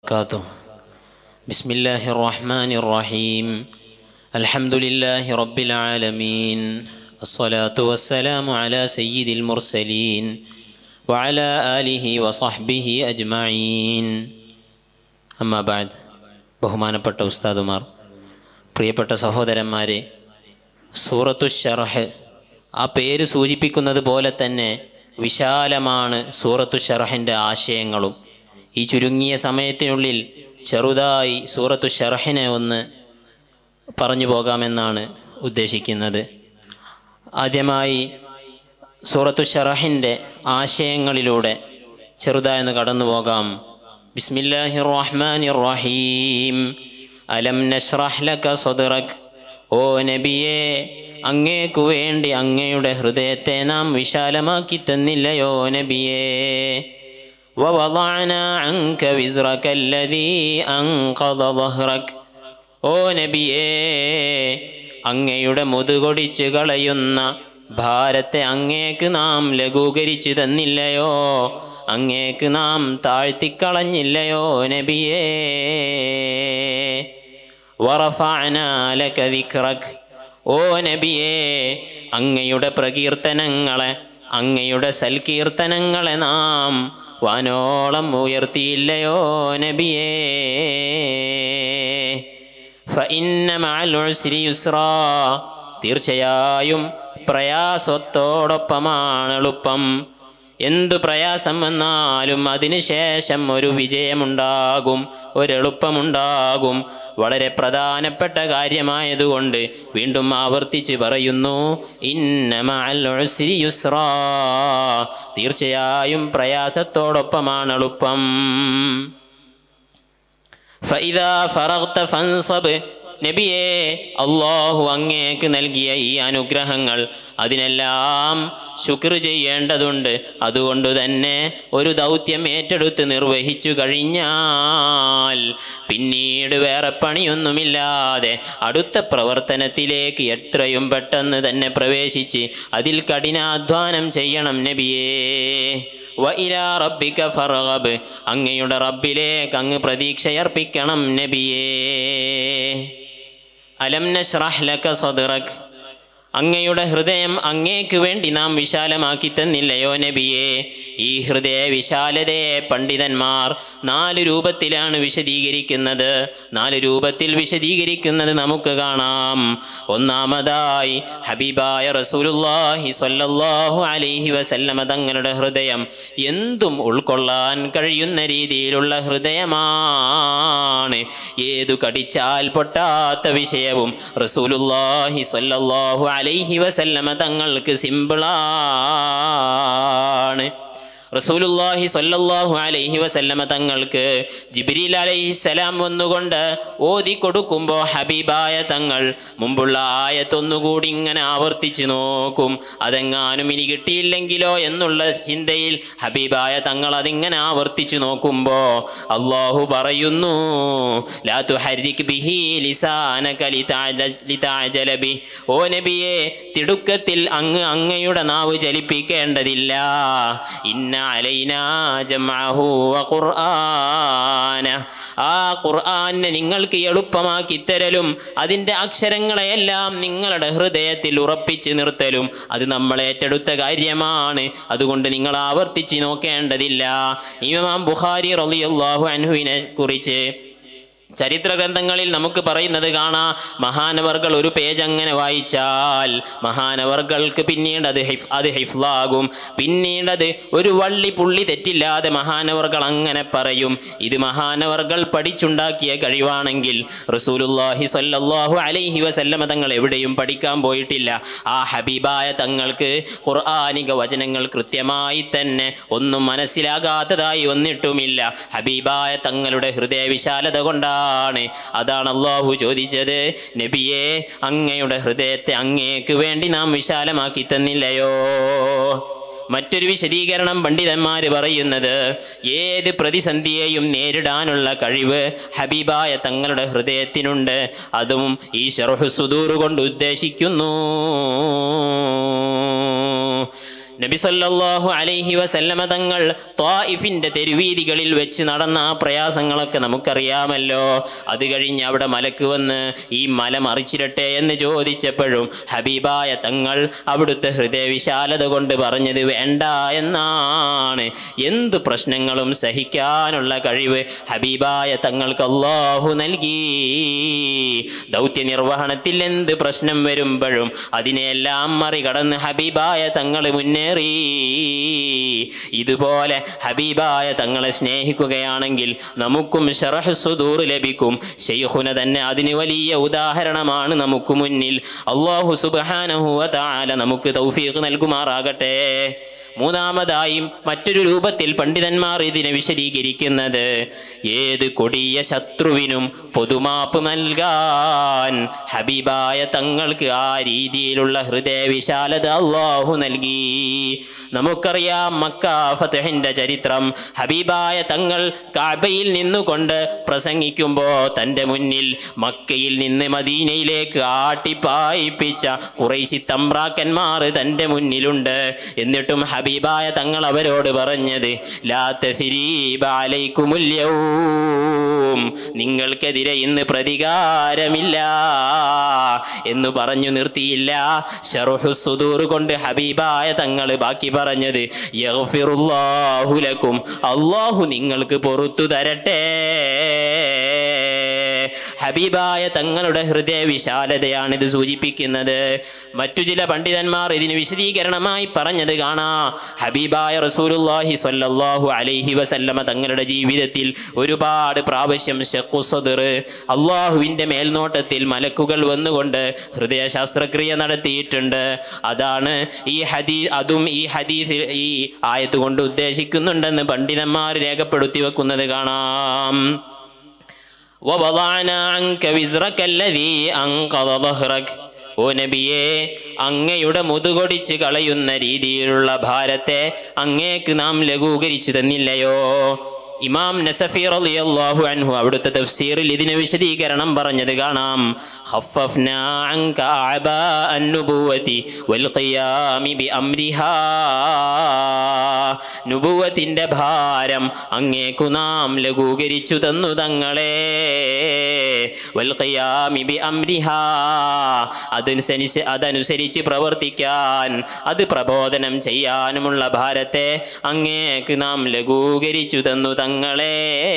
وبركاته بسم الله الرحمن الرحيم الحمد لله رب العالمين الصلاة والسلام على سيد المرسلين وعلى آله وصحبه أجمعين أما بعد ബഹുമാനപ്പെട്ട ഉസ്താദുമാർ പ്രിയപ്പെട്ട സഹോദരന്മാരെ സൂറത്തു ഷർഹ് ആ പേര് സൂചിപ്പിക്കുന്നത് പോലെ തന്നെ വിശാലമാണ് സൂറത്തു ഷർഹിൻ്റെ ആശയങ്ങളും ഈ ചുരുങ്ങിയ സമയത്തിനുള്ളിൽ ചെറുതായി സൂറത്തു ഷർഹിനെ ഒന്ന് പറഞ്ഞു പോകാമെന്നാണ് ഉദ്ദേശിക്കുന്നത് ആദ്യമായി സൂറത്തു ഷറഹിൻ്റെ ആശയങ്ങളിലൂടെ ചെറുതായൊന്ന് കടന്നു പോകാം ബിസ്മില്ലാഹി റഹ്മാൻ റഹീം അലം നഷ്റഹ് ലക സദ്റക് ഓ നബിയെ അങ്ങേക്കു വേണ്ടി അങ്ങയുടെ ഹൃദയത്തെ നാം വിശാലമാക്കി തന്നില്ലയോ നബിയേ ووضعنا عنك وزرك الذي أنقض ظهرك ഓ നബിയേ അങ്ങയുടെ മുതുകൊടിച്ച് കളയുന്ന ഭാരത്തെ അങ്ങേക്ക് നാം ലഘൂകരിച്ചു തന്നില്ലയോ അങ്ങേക്ക് നാം താഴ്ത്തിക്കളഞ്ഞില്ലയോ നബിയേ വറഫഅനാലക ദിക്റക് ഓ നബിയേ അങ്ങയുടെ പ്രകീർത്തനങ്ങളെ അങ്ങയുടെ സൽകീർത്തനങ്ങളെ നാം വാനോളം ഉയർത്തിയില്ലയോ നബിയേ ഫഇന്ന മഅൽ ഉസ്രി യുസ്റാ തീർച്ചയായും പ്രയാസത്തോടൊപ്പമാണ് എളുപ്പം എന്തു പ്രയാസം വന്നാലും അതിനുശേഷം ഒരു വിജയമുണ്ടാകും ഒരെളുപ്പമുണ്ടാകും വളരെ പ്രധാനപ്പെട്ട കാര്യമായതുകൊണ്ട് വീണ്ടും ആവർത്തിച്ച് പറയുന്നു ഇന്ന മഅൽ ഉസ്രി യുസ്റാ തീർച്ചയായും പ്രയാസത്തോടൊപ്പമാണ് എളുപ്പം ഫഇദാ ഫറഗ്ത ഫൻസബ് നബിയെ അള്ളാഹു അങ്ങേക്ക് നൽകിയ ഈ അനുഗ്രഹങ്ങൾ അതിനെല്ലാം ശുക്ർ ചെയ്യേണ്ടതുണ്ട് അതുകൊണ്ട് തന്നെ ഒരു ദൗത്യം ഏറ്റെടുത്ത് നിർവഹിച്ചു കഴിഞ്ഞാൽ പിന്നീട് വേറെ പണിയൊന്നുമില്ലാതെ അടുത്ത പ്രവർത്തനത്തിലേക്ക് എത്രയും പെട്ടെന്ന് തന്നെ പ്രവേശിച്ച് അതിൽ കഠിനാധ്വാനം ചെയ്യണം നബിയേ വ ഇലാ റബ്ബിക ഫർഗബ് അങ്ങയുടെ റബ്ബിലേക്ക് അങ്ങ് പ്രതീക്ഷയർപ്പിക്കണം നബിയേ അലം നഷ്റഹ് ലക സദ്റക് അങ്ങയുടെ ഹൃദയം അങ്ങേക്ക് വേണ്ടി നാം വിശാലമാക്കി തന്നില്ലയോ നബിയെ ഈ ഹൃദയ വിശാലതയെ പണ്ഡിതന്മാർ നാല് രൂപത്തിലാണ് വിശദീകരിക്കുന്നത് നാല് രൂപത്തിൽ വിശദീകരിക്കുന്നത് നമുക്ക് കാണാം ഒന്നാമതായി ഹബീബായ റസൂലുല്ലാഹി സ്വല്ലല്ലാഹു അലൈഹി വസല്ലമ തങ്ങളുടെ ഹൃദയം എന്തും ഉൾക്കൊള്ളാൻ കഴിയുന്ന രീതിയിലുള്ള ഹൃദയമാണ് ഏതു കടിച്ചാൽ പൊട്ടാത്ത വിഷയവും റസൂലുല്ലാഹി സ്വല്ലല്ലാഹു അലൈഹി വസല്ലമ തങ്ങൾക്ക് സിമ്പിളാണ് റസൂലുല്ലാഹി സ്വല്ലല്ലാഹു അലൈഹി വസല്ലമ തങ്ങൾക്ക് ജിബ്രീൽ അലൈഹിസ്സലാം വന്നുകൊണ്ട് ഓതി കൊടുക്കുമ്പോൾ ഹബീബായ തങ്ങൾ മുമ്പുള്ള ആയത്തൊന്നുകൂടി ഇങ്ങനെ ആവർത്തിച്ചു നോക്കും അതെങ്ങാനും ഇനി കിട്ടിയില്ലെങ്കിലോ എന്നുള്ള ചിന്തയിൽ ഹബീബായ തങ്ങൾ അതിങ്ങനെ ആവർത്തിച്ചു നോക്കുമ്പോൾ അള്ളാഹു പറയുന്നു ലാ തുഹരിക് ബിഹി ലിസാനക ലിതഅജ- ലിതഅജല ബി ഓ നബിയെ തിടുക്കത്തിൽ അങ്ങ് അങ്ങയുടെ നാവ് ചലിപ്പിക്കേണ്ടതില്ല ഇന്ന അലൈനാ ജംഅഹു വഖുർആന ആ ഖുർആനെ നിങ്ങൾക്ക് എളുപ്പമാക്കി തരലും അതിൻ്റെ അക്ഷരങ്ങളെയെല്ലാം നിങ്ങളുടെ ഹൃദയത്തിൽ ഉറപ്പിച്ച് നിർത്തലും അത് നമ്മൾ ഏറ്റെടുത്ത കാര്യമാണ് അതുകൊണ്ട് നിങ്ങൾ ആവർത്തിച്ച് നോക്കേണ്ടതില്ല ഇമാം ബുഖാരി റളിയല്ലാഹു അൻഹുവിനെ കുറിച്ച് ചരിത്ര ഗ്രന്ഥങ്ങളിൽ നമുക്ക് പറയുന്നത് കാണാം മഹാനവർകൾ ഒരു പേജ് അങ്ങനെ വായിച്ചാൽ മഹാനവർകൾക്ക് പിന്നീട് അത് ഹിഫ് അത് ഹിഫ്ലാകും പിന്നീട് അത് ഒരു വള്ളി പുള്ളി തെറ്റില്ലാതെ മഹാനവർകൾ അങ്ങനെ പറയും ഇത് മഹാനവർകൾ പഠിച്ചുണ്ടാക്കിയ കഴിവാണെങ്കിൽ റസൂലുല്ലാഹി സ്വല്ലല്ലാഹു അലൈഹി വസല്ലമ തങ്ങൾ എവിടെയും പഠിക്കാൻ പോയിട്ടില്ല ആ ഹബീബായ തങ്ങൾക്ക് ഖുർആാനിക വചനങ്ങൾ കൃത്യമായി തന്നെ ഒന്നും മനസ്സിലാകാത്തതായി ഒന്നിട്ടുമില്ല ഹബീബായ തങ്ങളുടെ ഹൃദയ വിശാലത കൊണ്ടാണ് അതാണ് അള്ളാഹു ചോദിച്ചത് നബിയെ അങ്ങയുടെ ഹൃദയത്തെ അങ്ങേക്ക് വേണ്ടി നാം വിശാലമാക്കി തന്നില്ലയോ മറ്റൊരു വിശദീകരണം പണ്ഡിതന്മാർ പറയുന്നത് ഏത് പ്രതിസന്ധിയെയും നേരിടാനുള്ള കഴിവ് ഹബീബായ തങ്ങളുടെ ഹൃദയത്തിനുണ്ട് അതും ഈ ഷർഹു സുദൂർ കൊണ്ട് ഉദ്ദേശിക്കുന്നു നബി സല്ലല്ലാഹു അലൈഹി വസല്ലമ തങ്ങൾ ത്വായിഫിന്റെ തെരുവീതികളിൽ വെച്ച് നടന്ന ആ പ്രയാസങ്ങളൊക്കെ നമുക്കറിയാമല്ലോ അത് കഴിഞ്ഞ് അവിടെ മലക്ക് വന്ന് ഈ മല മറിച്ചിരട്ടെ എന്ന് ചോദിച്ചപ്പോഴും ഹബീബായ തങ്ങൾ അവിടുത്തെ ഹൃദയവിശാലത കൊണ്ട് പറഞ്ഞത് വേണ്ട എന്നാണ് എന്ത് പ്രശ്നങ്ങളും സഹിക്കാനുള്ള കഴിവ് ഹബീബായ തങ്ങൾക്ക് അള്ളാഹു നൽകി ദൗത്യ നിർവഹണത്തിൽ എന്ത് പ്രശ്നം വരുമ്പോഴും അതിനെല്ലാം മറികടന്ന് ഹബീബായ തങ്ങൾ മുന്നേറി ഇതുപോലെ ഹബീബായ തങ്ങളെ സ്നേഹിക്കുകയാണെങ്കിൽ നമുക്കും ഷറഹ് സുദൂർ ലഭിക്കും ഷെയ്ഖുന തന്നെ അതിന് വലിയ ഉദാഹരണമാണ് നമുക്ക് മുന്നിൽ അള്ളാഹു സുബാനഹുവ താല നമുക്ക് തൗഫീഖ് നൽകുമാറാകട്ടെ മൂന്നാമതായും മറ്റൊരു രൂപത്തിൽ പണ്ഡിതന്മാർ ഇതിനെ വിശദീകരിക്കുന്നത് ഏത് കൊടിയ ശത്രുവിനും പൊതുമാപ്പ് നൽകാൻ ഹബീബായ തങ്ങൾക്ക് ആ രീതിയിലുള്ള ഹൃദയവിശാലത അള്ളാഹു നൽകി നമുക്കറിയാം മക്ക ഫതഹിന്റെ ചരിത്രം ഹബീബായ തങ്ങൾ കാബയിൽ നിന്നുകൊണ്ട് പ്രസംഗിക്കുമ്പോൾ തൻ്റെ മുന്നിൽ മക്കയിൽ നിന്ന് മദീനയിലേക്ക് ആട്ടിപ്പായിപ്പിച്ച കുറേശി തമ്പ്രാക്കന്മാർ തൻ്റെ മുന്നിലുണ്ട് എന്നിട്ടും ഹബീബായ തങ്ങൾ അവരോട് പറഞ്ഞത് ലാ തസ്രീബ അലൈക്കുമുൽ യൗം. നിങ്ങൾക്കെതിരെ ഇന്ന് പ്രതികാരമില്ല എന്ന് പറഞ്ഞു നിർത്തിയില്ല ഷറുഹു സുദൂർ കൊണ്ട് ഹബീബായ തങ്ങൾ ബാക്കി പറഞ്ഞത് യഗ്ഫിറുല്ലാഹു ലക്കും അള്ളാഹു നിങ്ങൾക്ക് പൊറത്തു തരട്ടെ ഹബീബായ തങ്ങളുടെ ഹൃദയ വിശാലതയാണ് ഇത് സൂചിപ്പിക്കുന്നത് മറ്റു ചില പണ്ഡിതന്മാർ ഇതിന് വിശദീകരണമായി പറഞ്ഞത് കാണാ ഹബീബായ റസൂലുള്ളാഹി സ്വല്ലല്ലാഹു അലൈഹി വസല്ലമ തങ്ങളുടെ ജീവിതത്തിൽ ഒരുപാട് പ്രാവശ്യം ഷഖുസദർ അള്ളാഹുവിൻ്റെ മേൽനോട്ടത്തിൽ മലക്കുകൾ വന്നുകൊണ്ട് ഹൃദയ ശസ്ത്രക്രിയ നടത്തിയിട്ടുണ്ട് അതാണ് ഈ ഹദീ അതും ഈ ഹദീസ് ഈ ആയത്ത് കൊണ്ട് ഉദ്ദേശിക്കുന്നുണ്ടെന്ന് പണ്ഡിതന്മാർ രേഖപ്പെടുത്തി വെക്കുന്നത് കാണാം ووضعنا عنك وزرك الذي أنقض ظهرك ഓ നബിയെ അങ്ങയുടെ മുതുകൊടിച്ച് കളയുന്ന രീതിയിലുള്ള ഭാരത്തെ അങ്ങേക്ക് നാം ലഘൂകരിച്ചു തന്നില്ലയോ ഇമാം നസഫി റളിയല്ലാഹു അൻഹു അവിടുത്തെ തഫ്സീറിൽ ഇതിന് വിശദീകരണം പറഞ്ഞത് കാണാം ഖഫഫ്നാ അൻക അഅബാ അന്നുബുവതി വൽ ഖിയാമി ബിഅംരിഹാ നുബുവത്തിന്റെ ഭാരം അങ്ങേക്കു നാം ലഘൂകരിച്ചു തന്നു തങ്ങളെ വൽ ഖിയാമി ബിഅംരിഹാ അതനുസരിച്ച് അതനുസരിച്ച് പ്രവർത്തിക്കാൻ അത് പ്രബോധനം ചെയ്യാനുമുള്ള ഭാരത്തെ അങ്ങേക്ക് നാം ലഘൂകരിച്ചു തന്നു തങ്ങളെ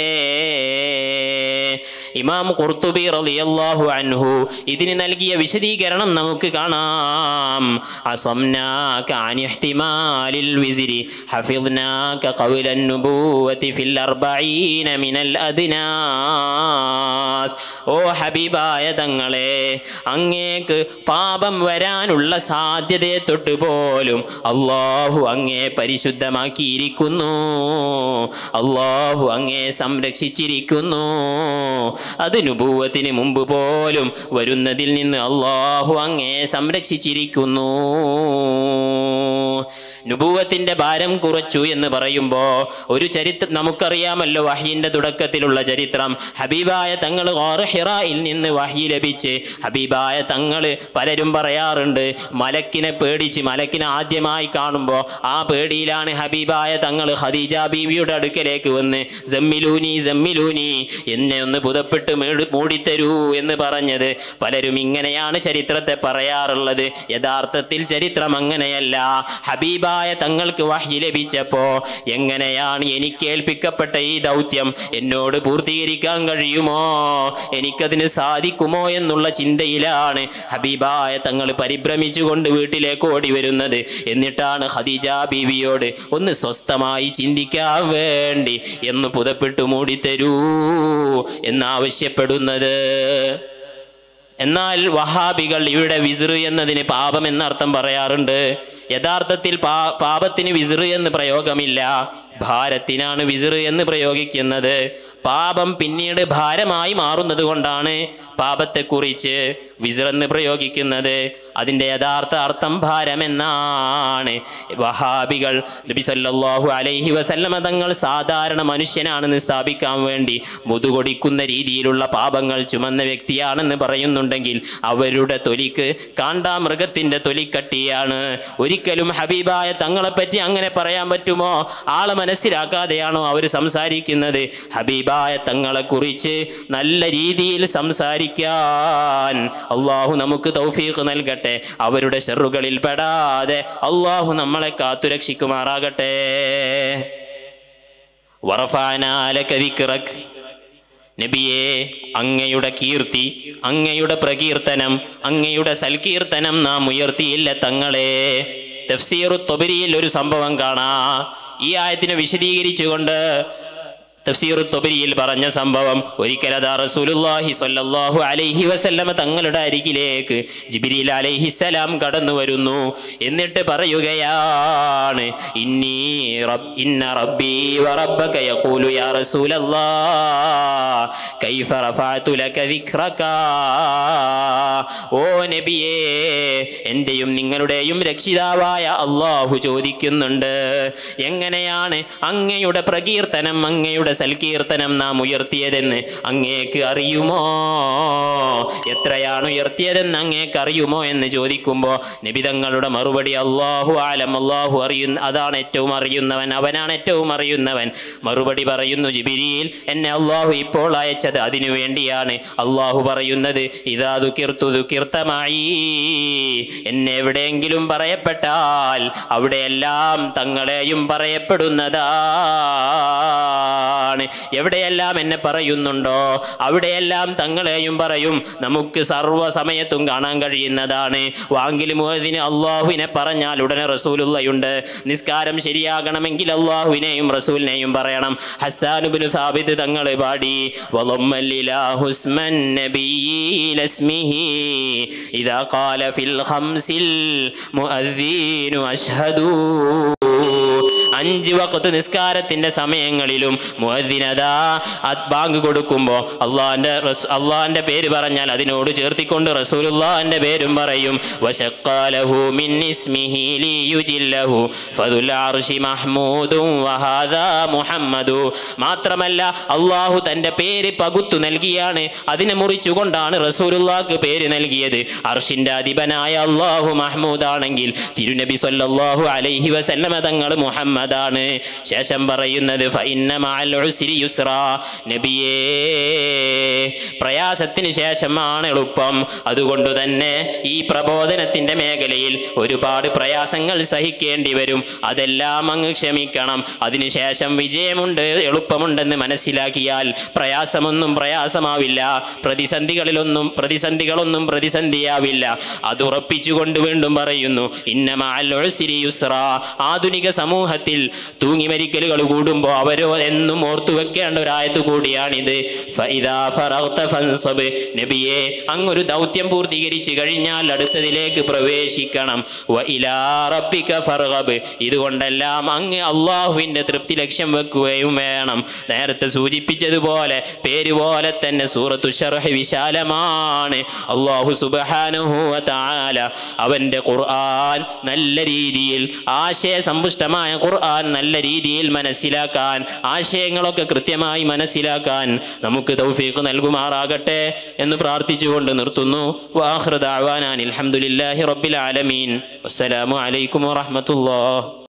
ഇമാം ഖുർത്തുബി റളിയല്ലാഹു അൻഹു ഇതിന് നൽകിയ വിശദീകരണം നമുക്ക് കാണാം അസംനാക അൻ ഇഹ്തിമാലിൽ വിസ്രി ഹഫിദ്നാക ഖൗലൻ നുബുവതി ഫിൽ അർബഈന മിനൽ അദ്നാസ് ഓ ഹബീബായ തങ്ങളെ അങ്ങേക്ക് പാപം വരാനുള്ള സാധ്യതയെ തൊട്ട് പോലും അള്ളാഹു അങ്ങേ പരിശുദ്ധമാക്കിയിരിക്കുന്നു അള്ളാഹു അങ്ങേ സംരക്ഷിച്ചിരിക്കുന്നു അത് നുപൂവത്തിന് മുമ്പ് പോലും വരുന്നതിൽ നിന്ന് അള്ളാഹു അങ്ങേ സംരക്ഷിച്ചിരിക്കുന്നു നുപൂവത്തിന്റെ ഭാരം കുറച്ചു എന്ന് പറയുമ്പോൾ ഒരു ചരിത്രം നമുക്കറിയാമല്ലോ വഹീന്റെ തുടക്കത്തിലുള്ള ചരിത്രം ഹബീബായ തങ്ങൾ ഹിറായിൽ നിന്ന് വഹി ലഭിച്ച് ഹബീബായ തങ്ങൾ പലരും പറയാറുണ്ട് മലക്കിനെ പേടിച്ച് മലക്കിനെ ആദ്യമായി കാണുമ്പോൾ ആ പേടിയിലാണ് ഹബീബായ തങ്ങൾ ഖദീജ ബീവിയുടെ അടുക്കലേക്ക് വന്ന് ജമ്മിലൂനി ജമ്മിലൂനി എന്നെ ഒന്ന് പുതപ്പിട്ട് മേട് മൂടിത്തരൂ എന്ന് പറഞ്ഞത് പലരും ഇങ്ങനെയാണ് ചരിത്രത്തെ പറയാറുള്ളത് യഥാർത്ഥത്തിൽ ചരിത്രം അങ്ങനെയല്ല ഹബീബായ തങ്ങൾക്ക് വഹി ലഭിച്ചപ്പോ എങ്ങനെയാണ് എനിക്ക് ഏൽപ്പിക്കപ്പെട്ട ഈ ദൗത്യം എന്നോട് പൂർത്തീകരിക്കാൻ കഴിയുമോ എനിക്കതിന് സാധിക്കുമോ എന്നുള്ള ചിന്തയിലാണ് ഹബീബായ തങ്ങൾ പരിഭ്രമിച്ചുകൊണ്ട് വീട്ടിലേക്ക് ഓടി വരുന്നത് എന്നിട്ടാണ് ഖദീജ ബീവിയോട് ഒന്ന് സ്വസ്ഥമായി ചിന്തിക്കാൻ വേണ്ടി എന്ന് പുതപ്പിട്ട് മൂടിത്തരൂ എന്നാവശ്യപ്പെടുന്നത് എന്നാൽ വഹാബികൾ ഇവിടെ വിസിറ് എന്നതിന് പാപം എന്നർത്ഥം പറയാറുണ്ട് യഥാർത്ഥത്തിൽ പാ പാപത്തിന് വിസിറ് എന്ന് പ്രയോഗമില്ല ഭാരത്തിനാണ് വിസിറ് എന്ന് പ്രയോഗിക്കുന്നത് പാപം പിന്നീട് ഭാരമായി മാറുന്നത് കൊണ്ടാണ് പാപത്തെക്കുറിച്ച് വിസിറെന്ന് പ്രയോഗിക്കുന്നത് അതിൻ്റെ യഥാർത്ഥ അർത്ഥം ഭാരമെന്നാണ് വഹാബികൾ നബി സല്ലല്ലാഹു അലൈഹി വസല്ലമ തങ്ങൾ സാധാരണ മനുഷ്യനാണെന്ന് സ്ഥാപിക്കാൻ വേണ്ടി മുതുകൊടിക്കുന്ന രീതിയിലുള്ള പാപങ്ങൾ ചുമന്ന വ്യക്തിയാണെന്ന് പറയുന്നുണ്ടെങ്കിൽ അവരുടെ തൊലിക്ക് കാണ്ടാമൃഗത്തിൻ്റെ തൊലിക്കട്ടിയാണ് ഒരിക്കലും ഹബീബായ തങ്ങളെപ്പറ്റി അങ്ങനെ പറയാൻ പറ്റുമോ ആളെ മനസ്സിലാക്കാതെയാണോ അവർ സംസാരിക്കുന്നത് ഹബീബായ തങ്ങളെക്കുറിച്ച് നല്ല രീതിയിൽ സംസാരിക്കാൻ അള്ളാഹു നമുക്ക് തൗഫീഖ് നൽകട്ടെ അവരുടെ ഷെറുകളിൽ പെടാതെ അള്ളാഹു നമ്മളെ കാത്തുരക്ഷിക്കുമാറാകട്ടെ വറഫാനാലക ദിക്റക് നബിയെ അങ്ങയുടെ കീർത്തി അങ്ങയുടെ പ്രകീർത്തനം അങ്ങയുടെ സൽകീർത്തനം നാം ഉയർത്തിയില്ല തങ്ങളെ തഫ്സീറു തൊബരിയിൽ ഒരു സംഭവം കാണാ ഈ ആയത്തിനെ വിശദീകരിച്ചുകൊണ്ട് തഫ്സീർ തൊബരിയിൽ പറഞ്ഞ സംഭവം ഒരിക്കൽ അതാ റസൂലുള്ളാഹി സ്വല്ലല്ലാഹു അലൈഹി വസല്ലമ തങ്ങളുടെ അരികിലേക്ക് ജിബ്രീൽ അലൈഹിസ്സലാം കടന്നു വരുന്നു എന്നിട്ട് പറയുകയാണ് ഇന്നി റബ് ഇന്ന റബ്ബി വറബ്ബക യഖൂലു യാ റസൂലല്ലാഹ് കൈഫ റഫഅതു ലക ദിക്റക ഓ നബിയേ എന്റെയും നിങ്ങളുടെയും രക്ഷിതാവായ അള്ളാഹു ചോദിക്കുന്നുണ്ട് എങ്ങനെയാണ് അങ്ങയുടെ പ്രകീർത്തനം അങ്ങയുടെ സൽകീർത്തനം നാം ഉയർത്തിയതെന്ന് അങ്ങേക്ക് അറിയുമോ എത്രയാണ് ഉയർത്തിയതെന്ന് അങ്ങേക്ക് അറിയുമോ എന്ന് ചോദിക്കുമ്പോൾ നിബിതങ്ങളുടെ മറുപടി അള്ളാഹു ആലം അള്ളാഹു അറിയുന്ന അതാണ് ഏറ്റവും അറിയുന്നവൻ അവനാണ് ഏറ്റവും അറിയുന്നവൻ മറുപടി പറയുന്നു ജിബിരിയിൽ എന്നെ അള്ളാഹു ഇപ്പോൾ അയച്ചത് അതിനു വേണ്ടിയാണ് അള്ളാഹു പറയുന്നത് ഇതാ ദുഃഖിർത്തു ദുഃഖിർത്തമായി എന്നെ എവിടെയെങ്കിലും പറയപ്പെട്ടാൽ അവിടെയെല്ലാം തങ്ങളെയും പറയപ്പെടുന്നതാണ് എവിടെയെല്ലാം എന്നെ പറയുന്നുണ്ടോ അവിടെയെല്ലാം തങ്ങളെയും പറയും നമുക്ക് സർവ്വസമയത്തും കാണാൻ കഴിയുന്നതാണ് വാങ്കിൽ മുഹദിന് അള്ളാഹുവിനെ പറഞ്ഞാൽ ഉടനെ റസൂലുള്ളയുണ്ട് നിസ്കാരം ശരിയാകണമെങ്കിൽ അള്ളാഹുവിനെയും റസൂലിനെയും പറയണം ഹസാനുബിന് സാബിത് തങ്ങൾ പാടി വളമ്മല്ലിലാഹു اسمن النبي لاسمه إذا قال في الخمس المؤذين أشهد അഞ്ച് വക്കത്ത് നിസ്കാരത്തിന്റെ സമയങ്ങളിലും മുഅദ്ദിനദാ അത് ബാങ്ക് കൊടുക്കുമ്പോൾ അള്ളാഹിന്റെ അള്ളാഹിന്റെ പേര് പറഞ്ഞാൽ അതിനോട് ചേർത്തിക്കൊണ്ട് റസൂലുള്ളാഹിന്റെ പേരും പറയും വശഖാലഹു മിൻ ഇസ്മിഹി ലിയുജില്ലഹു ഫദുൽ അർശി മഹ്മൂദും വഹാദാ മുഹമ്മദു മാത്രമല്ല അള്ളാഹു തന്റെ പേര് പകുത്തു നൽകിയാണ് അതിനെ മുറിച്ചുകൊണ്ടാണ് റസൂലുള്ളാഹ്ക്ക് പേര് നൽകിയത് അർഷിന്റെ അധിപനായ അള്ളാഹു മഹ്മൂദ് ആണെങ്കിൽ തിരുനബി സല്ലല്ലാഹു അലൈഹി വസല്ലമ തങ്ങൾ മുഹമ്മദാണ് ശേഷം പറയുന്നത് ഫഇന്ന മഅൽ ഉസ്രി യുസ്റാ നബിയേ പ്രയാസത്തിന് ശേഷമാണ് എളുപ്പം അതുകൊണ്ട് തന്നെ ഈ പ്രബോധനത്തിന്റെ മേഖലയിൽ ഒരുപാട് പ്രയാസങ്ങൾ സഹിക്കേണ്ടി വരും അതെല്ലാം അങ്ങ് ക്ഷമിക്കണം അതിനുശേഷം വിജയമുണ്ട് എളുപ്പമുണ്ടെന്ന് മനസ്സിലാക്കിയാൽ പ്രയാസമൊന്നും പ്രയാസമാവില്ല പ്രതിസന്ധികളിലൊന്നും പ്രതിസന്ധികളൊന്നും പ്രതിസന്ധിയാവില്ല അത് ഉറപ്പിച്ചുകൊണ്ട് വീണ്ടും പറയുന്നു ഇന്നമാൽ യുസ്ര ആധുനിക സമൂഹത്തിൽ തൂങ്ങി മരിക്കലുകൾ കൂടുമ്പോൾ അവരോ എന്നും ഓർത്തു വെക്കേണ്ട ഒരായത്ത് കൂടിയാണിത് ഫഇദാ ഫറഗ്ത ഫൻസബ് നബിയെ അങ്ങൊരു ദൗത്യം പൂർത്തീകരിച്ചു കഴിഞ്ഞാൽ അടുത്തതിലേക്ക് പ്രവേശിക്കണം വ ഇലാ റബ്ബിക ഫർഗബ് ഇതുകൊണ്ടെല്ലാം അങ്ങ് അള്ളാഹുവിൻ്റെ തൃപ്തി ലക്ഷ്യം വെക്കുകയും വേണം നേരത്തെ സൂചിപ്പിച്ചതുപോലെ പേര് പോലെ തന്നെ സൂറത്തു ഷർഹ് വിശാലമാണ് അള്ളാഹു സുബ്ഹാനഹു വ തആല അവൻ്റെ ഖുർആൻ നല്ല രീതിയിൽ ആശയസമ്പുഷ്ടമായ ഖുർആൻ നല്ല രീതിയിൽ മനസ്സിലാക്കാൻ ആശയങ്ങളൊക്കെ കൃത്യമായി മനസ്സിലാക്കാൻ നമുക്ക് തൗഫീഖ് നൽകുമാറാകട്ടെ എന്ന് പ്രാർത്ഥിച്ചുകൊണ്ട് നിർത്തുന്നു വാഹൃദാവാനാൻ അൽഹംദുലില്ലാഹി റബ്ബിൽ ആലമീൻ വസ്സലാമു അലൈക്കും വറഹ്മത്തുള്ളാഹി